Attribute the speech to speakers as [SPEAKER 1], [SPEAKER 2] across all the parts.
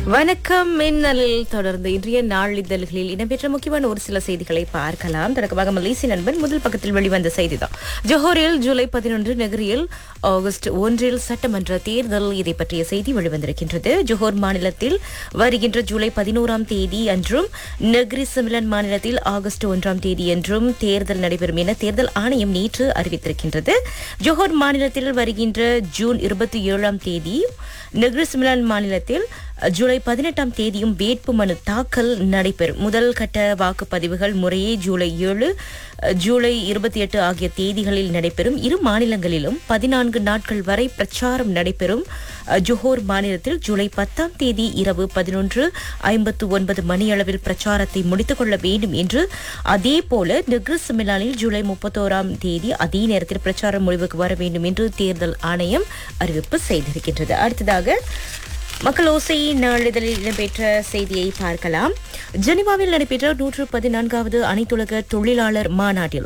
[SPEAKER 1] வணக்கம் மின்னலில் தொடர்ந்து இன்றைய நாளிதழ்களில் இடம்பெற்ற முக்கியமான ஒரு சில செய்திகளை பார்க்கலாம் தொடக்கமாக மலேசிய நண்பன் முதல் பக்கத்தில் வெளிவந்த செய்திதான் ஜோஹரில் ஜூலை பதினொன்று நகரில் ஆகஸ்ட் ஒன்றில் சட்டமன்ற தேர்தல் இதை பற்றிய செய்தி வெளிவந்திருக்கின்றது ஜோஹர் மாநிலத்தில் வருகின்ற ஜூலை பதினோராம் தேதி அன்றும் நெக்ரி சிமிலன் மாநிலத்தில் ஆகஸ்ட் ஒன்றாம் தேதி என்றும் தேர்தல் நடைபெறும் என தேர்தல் ஆணையம் நேற்று அறிவித்திருக்கின்றது ஜோஹர் மாநிலத்தில் வருகின்ற ஜூன் இருபத்தி ஏழாம் தேதி நெக்ரி சிமிலன் மாநிலத்தில் ஜூலை பதினெட்டாம் தேதியும் வேட்புமனு தாக்கல் நடைபெறும் முதல் கட்ட வாக்குப்பதிவுகள் முறையே ஜூலை ஏழு ஜூலை இருபத்தி எட்டு ஆகிய தேதிகளில் நடைபெறும் இரு மாநிலங்களிலும் பதினான்கு நாட்கள் வரை பிரச்சாரம் நடைபெறும் ஜோஹோர் மாநிலத்தில் ஜூலை பத்தாம் தேதி இரவு பதினொன்று ஐம்பத்து ஒன்பது மணியளவில் பிரச்சாரத்தை முடித்துக் கொள்ள வேண்டும் என்று அதே போல நெக்ரிஸ் மிலானில் ஜூலை முப்பத்தோராம் தேதி அதே நேரத்தில் பிரச்சாரம் முடிவுக்கு வர வேண்டும் என்று தேர்தல் ஆணையம் அறிவிப்பு செய்திருக்கின்றது அடுத்ததாக மக்கள் ஓசை நாளிதழில் இடம்பெற்ற செய்தியை பார்க்கலாம் ஜெனிவாவில் நடைபெற்ற நூற்று பதினான்காவது அனைத்துலக தொழிலாளர் மாநாட்டில்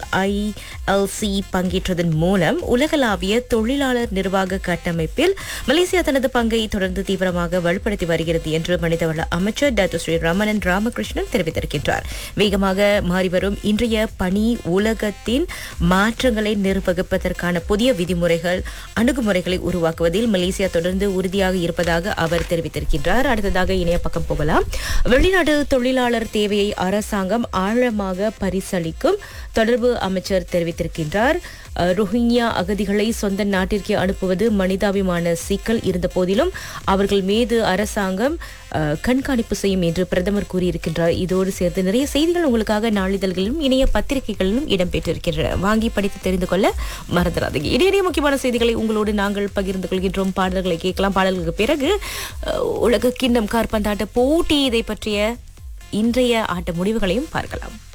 [SPEAKER 1] ஐஎல்சி பங்கேற்றதன் மூலம் உலகளாவிய தொழிலாளர் நிர்வாக கட்டமைப்பில் மலேசியா தனது பங்கை தொடர்ந்து தீவிரமாக வலுப்படுத்தி வருகிறது என்று மனிதவள அமைச்சர் டாக்டர் ஸ்ரீ ரமணன் ராமகிருஷ்ணன் தெரிவித்திருக்கின்றார் வேகமாக மாறிவரும் இன்றைய பணி உலகத்தின் மாற்றங்களை நிர்வகிப்பதற்கான புதிய விதிமுறைகள் அணுகுமுறைகளை உருவாக்குவதில் மலேசியா தொடர்ந்து உறுதியாக இருப்பதாக அவர் தெரிவித்திருக்கின்றார் அடுத்ததாக இணைய பக்கம் போகலாம் வெளிநாடு தொழிலாளர் தேவையை அரசாங்கம் ஆழமாக பரிசளிக்கும் தொடர்பு அமைச்சர் தெரிவித்திருக்கின்றார் அஹ், ரோஹிங்யா அகதிகளை சொந்த நாட்டிற்கு அனுப்புவது மனிதாபிமான சிக்கல் இருந்த போதிலும் அவர்கள் மீது அரசாங்கம் அஹ், கண்காணிப்பு செய்யும் என்று பிரதமர் கூறியிருக்கின்றார் இதோடு சேர்த்து நிறைய செய்திகள் உங்களுக்காக நாளிதழ்களிலும் இணைய பத்திரிகைகளிலும் இடம்பெற்றிருக்கின்றன வாங்கி படித்து தெரிந்து கொள்ள மறந்துடாதீங்க இடையிடையே முக்கியமான செய்திகளை உங்களோடு நாங்கள் பகிர்ந்து கொள்கின்றோம் பாடல்களை கேட்கலாம் பாடல்களுக்கு பிறகு அஹ், உலக கிண்ணம் கார்பந்தாட்ட போட்டி இதை பற்றிய இன்றைய ஆட்ட முடிவுகளையும் பார்க்கலாம்